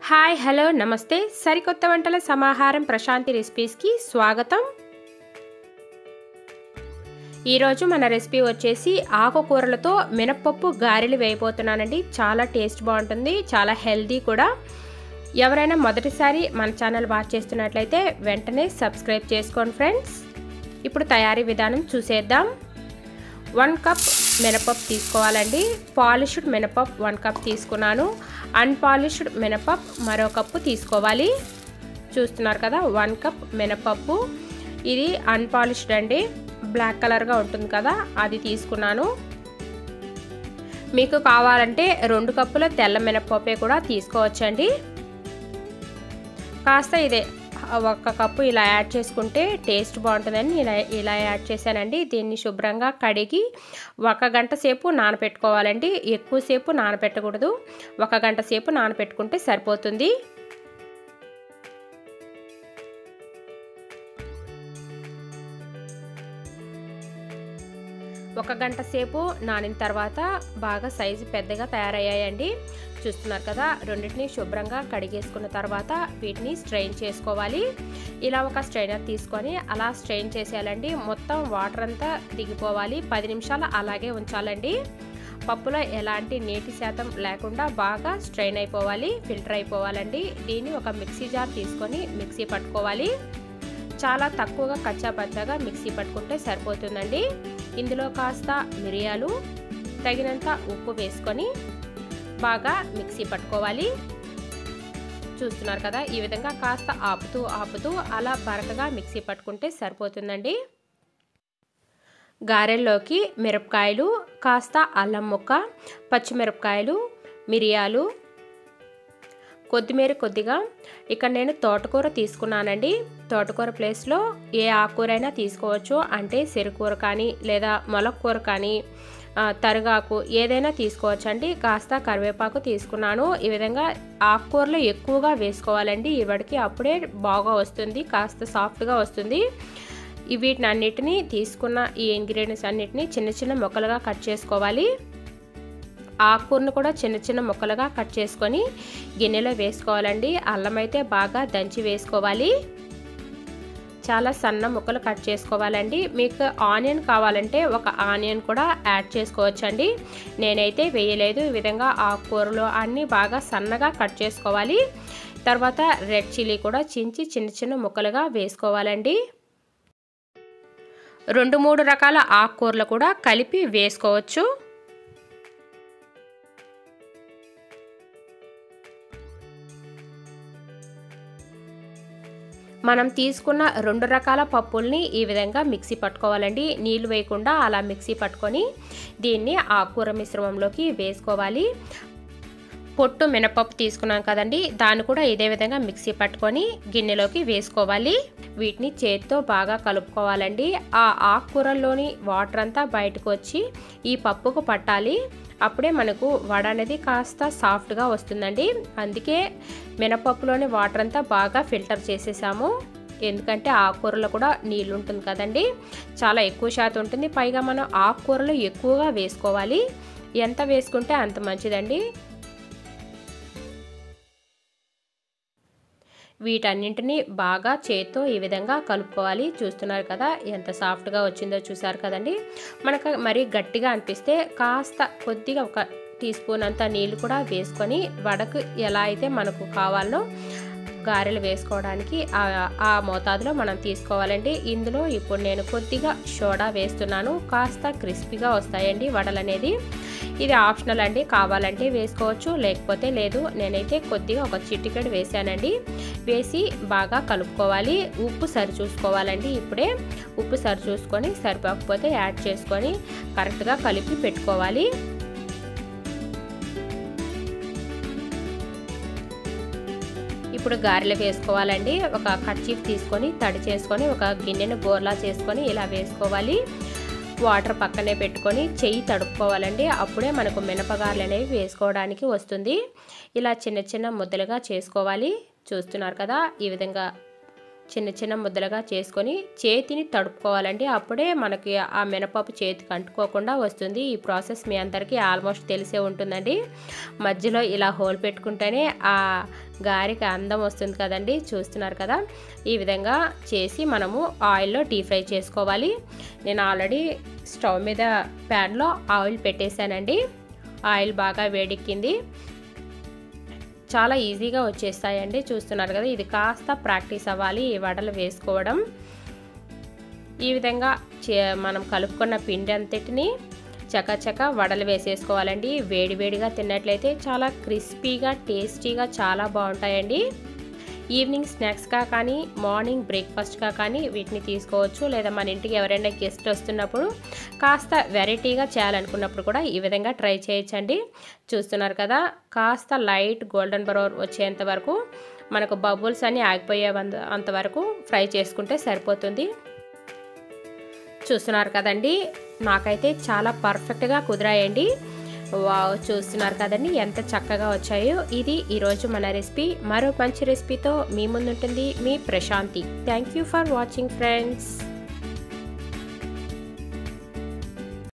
hi hello నమస్తే సరికొత్త వంటల సమాహారం ప్రశాంతి రెసిపీస్కి స్వాగతం ఈరోజు మన రెసిపీ వచ్చేసి ఆకుకూరలతో మినప్పప్పు గారెలు వేయబోతున్నానండి చాలా టేస్ట్ బాగుంటుంది చాలా హెల్దీ కూడా ఎవరైనా మొదటిసారి మన ఛానల్ వాచ్ చేస్తున్నట్లయితే వెంటనే సబ్స్క్రైబ్ చేసుకోండి ఫ్రెండ్స్ ఇప్పుడు తయారీ విధానం చూసేద్దాం వన్ కప్ మినపప్పు తీసుకోవాలండి పాలిష్డ్ మినపప్పు వన్ కప్ తీసుకున్నాను అన్పాలిష్డ్ మినపప్పు మరో కప్పు తీసుకోవాలి చూస్తున్నారు కదా వన్ కప్ మినపప్పు ఇది అన్పాలిష్డ్ అండి బ్లాక్ కలర్గా ఉంటుంది కదా అది తీసుకున్నాను మీకు కావాలంటే రెండు కప్పుల తెల్ల మినపప్పే కూడా తీసుకోవచ్చండి కాస్త ఇదే ఒక కప్పు ఇలా యాడ్ చేసుకుంటే టేస్ట్ బాగుంటుందని ఇలా ఇలా యాడ్ చేశానండి దీన్ని శుభ్రంగా కడిగి ఒక గంట సేపు నానపెట్టుకోవాలండి ఎక్కువసేపు నానపెట్టకూడదు ఒక గంట సేపు నానపెట్టుకుంటే సరిపోతుంది ఒక గంట సేపు నానిన తర్వాత బాగా సైజు పెద్దగా తయారయ్యాయండి చూస్తున్నారు కదా రెండింటిని శుభ్రంగా కడిగేసుకున్న తర్వాత వీటిని స్ట్రెయిన్ చేసుకోవాలి ఇలా ఒక స్ట్రైనర్ తీసుకొని అలా స్ట్రెయిన్ చేసేయాలండి మొత్తం వాటర్ అంతా దిగిపోవాలి పది నిమిషాలు అలాగే ఉంచాలండి పప్పులో ఎలాంటి నీటి శాతం లేకుండా బాగా స్ట్రెయిన్ అయిపోవాలి ఫిల్టర్ అయిపోవాలండి దీన్ని ఒక మిక్సీ జార్ తీసుకొని మిక్సీ పట్టుకోవాలి చాలా తక్కువగా కచ్చా పచ్చగా మిక్సీ పట్టుకుంటే సరిపోతుందండి ఇందులో కాస్త మిరియాలు తగినంత ఉప్పు వేసుకొని బాగా మిక్సీ పట్టుకోవాలి చూస్తున్నారు కదా ఈ విధంగా కాస్త ఆపుతూ ఆపుతూ అలా బరకగా మిక్సీ పట్టుకుంటే సరిపోతుందండి గారెల్లోకి మిరపకాయలు కాస్త అల్లం ముక్క పచ్చిమిరపకాయలు మిరియాలు కొత్తిమీర కొద్దిగా ఇక్కడ నేను తోటకూర తీసుకున్నానండి తోటకూర ప్లేస్లో ఏ ఆకుకూరైనా తీసుకోవచ్చు అంటే సిరుకూర కానీ లేదా మొలక్కూర కానీ తరుగాకు ఏదైనా తీసుకోవచ్చు అండి కాస్త కరివేపాకు తీసుకున్నాను ఈ విధంగా ఆకుకూరలు ఎక్కువగా వేసుకోవాలండి ఇవాడికి అప్పుడే బాగా వస్తుంది కాస్త సాఫ్ట్గా వస్తుంది వీటిని అన్నిటినీ తీసుకున్న ఈ ఇంగ్రీడియంట్స్ అన్నిటినీ చిన్న చిన్న ముక్కలుగా కట్ చేసుకోవాలి ఆకుకూరను కూడా చిన్న చిన్న ముక్కలుగా కట్ చేసుకొని గిన్నెలో వేసుకోవాలండి అల్లం అయితే బాగా దంచి వేసుకోవాలి చాలా సన్న ముక్కలు కట్ చేసుకోవాలండి మీకు ఆనియన్ కావాలంటే ఒక ఆనియన్ కూడా యాడ్ చేసుకోవచ్చండి నేనైతే వేయలేదు ఈ విధంగా ఆకుకూరలు అన్నీ బాగా సన్నగా కట్ చేసుకోవాలి తర్వాత రెడ్ చిల్లీ కూడా చించి చిన్న చిన్న ముక్కలుగా వేసుకోవాలండి రెండు మూడు రకాల ఆకుకూరలు కూడా కలిపి వేసుకోవచ్చు మనం తీసుకున్న రెండు రకాల పప్పుల్ని ఈ విధంగా మిక్సీ పట్టుకోవాలండి నీళ్ళు వేయకుండా అలా మిక్సీ పట్టుకొని దీన్ని ఆకుకూర మిశ్రమంలోకి వేసుకోవాలి పొట్టు మినపప్పు తీసుకున్నాం కదండి దాన్ని కూడా ఇదే విధంగా మిక్సీ పట్టుకొని గిన్నెలోకి వేసుకోవాలి వీటిని చేతితో బాగా కలుపుకోవాలండి ఆ ఆకుకూరల్లోని వాటర్ అంతా బయటకు వచ్చి ఈ పప్పుకు పట్టాలి అప్పుడే మనకు వడ అనేది కాస్త సాఫ్ట్గా వస్తుందండి అందుకే మినపప్పులోని వాటర్ అంతా బాగా ఫిల్టర్ చేసేసాము ఎందుకంటే ఆకుకూరలో కూడా నీళ్ళు ఉంటుంది కదండి చాలా ఎక్కువ శాతం ఉంటుంది పైగా మనం ఆకుకూరలు ఎక్కువగా వేసుకోవాలి ఎంత వేసుకుంటే అంత మంచిదండి వీటన్నింటినీ బాగా చేత్తో ఈ విధంగా కలుపుకోవాలి చూస్తున్నారు కదా ఎంత సాఫ్ట్గా వచ్చిందో చూసారు కదండి మనకు మరీ గట్టిగా అనిపిస్తే కాస్త కొద్దిగా ఒక టీ స్పూన్ అంత నీళ్ళు కూడా వేసుకొని వడకు ఎలా అయితే మనకు కావాలో గారెలు వేసుకోవడానికి ఆ మోతాదులో మనం తీసుకోవాలండి ఇందులో ఇప్పుడు నేను కొద్దిగా సోడా వేస్తున్నాను కాస్త క్రిస్పీగా వస్తాయండి వడలు అనేది ఇది ఆప్షనల్ అండి కావాలంటే వేసుకోవచ్చు లేకపోతే లేదు నేనైతే కొద్దిగా ఒక చిటికెడు వేసానండి వేసి బాగా కలుపుకోవాలి ఉప్పు సరి చూసుకోవాలండి ఇప్పుడే ఉప్పు సరి చూసుకొని సరిపోకపోతే యాడ్ చేసుకొని కరెక్ట్గా కలిపి పెట్టుకోవాలి ఇప్పుడు గారెలు వేసుకోవాలండి ఒక కర్చీఫ్ తీసుకొని తడి చేసుకొని ఒక గిన్నెను బోర్లా చేసుకొని ఇలా వేసుకోవాలి వాటర్ పక్కనే పెట్టుకొని చెయ్యి తడుపుకోవాలండి అప్పుడే మనకు మినపగారలు అనేవి వేసుకోవడానికి వస్తుంది ఇలా చిన్న చిన్న ముద్దలుగా చేసుకోవాలి చూస్తున్నారు కదా ఈ విధంగా చిన్న చిన్న ముద్దలుగా చేసుకొని చేతిని తడుపుకోవాలండి అప్పుడే మనకి ఆ మినపప్పు చేతికి అంటుకోకుండా వస్తుంది ఈ ప్రాసెస్ మీ అందరికీ ఆల్మోస్ట్ తెలిసే ఉంటుందండి మధ్యలో ఇలా హోల్ పెట్టుకుంటేనే ఆ గారికి అందం వస్తుంది కదండి చూస్తున్నారు కదా ఈ విధంగా చేసి మనము ఆయిల్లో డీప్ ఫ్రై చేసుకోవాలి నేను ఆల్రెడీ స్టవ్ మీద ప్యాన్లో ఆయిల్ పెట్టేశానండి ఆయిల్ బాగా వేడెక్కింది చాలా ఈజీగా వచ్చేస్తాయండి చూస్తున్నారు కదా ఇది కాస్త ప్రాక్టీస్ అవ్వాలి ఈ వడలు వేసుకోవడం ఈ విధంగా మనం కలుపుకున్న పిండి అంతటిని చకచక వడలు వేసేసుకోవాలండి వేడివేడిగా తిన్నట్లయితే చాలా క్రిస్పీగా టేస్టీగా చాలా బాగుంటాయండి ఈవినింగ్ స్నాక్స్గా కానీ మార్నింగ్ బ్రేక్ఫాస్ట్గా కానీ వీటిని తీసుకోవచ్చు లేదా మన ఇంటికి ఎవరైనా గెస్ట్ వస్తున్నప్పుడు కాస్త వెరైటీగా చేయాలనుకున్నప్పుడు కూడా ఈ విధంగా ట్రై చేయొచ్చండి చూస్తున్నారు కదా కాస్త లైట్ గోల్డెన్ బ్రౌన్ వచ్చేంత వరకు మనకు బబుల్స్ అన్నీ ఆగిపోయే అంతవరకు ఫ్రై చేసుకుంటే సరిపోతుంది చూస్తున్నారు కదండి నాకైతే చాలా పర్ఫెక్ట్గా కుదిరాయండి వావ్ చూస్తున్నారు కదండి ఎంత చక్కగా వచ్చాయో ఇది ఈరోజు మన రెసిపీ మరో మంచి రెసిపీతో మీ ముందుంటుంది మీ Prashanti thank you for watching friends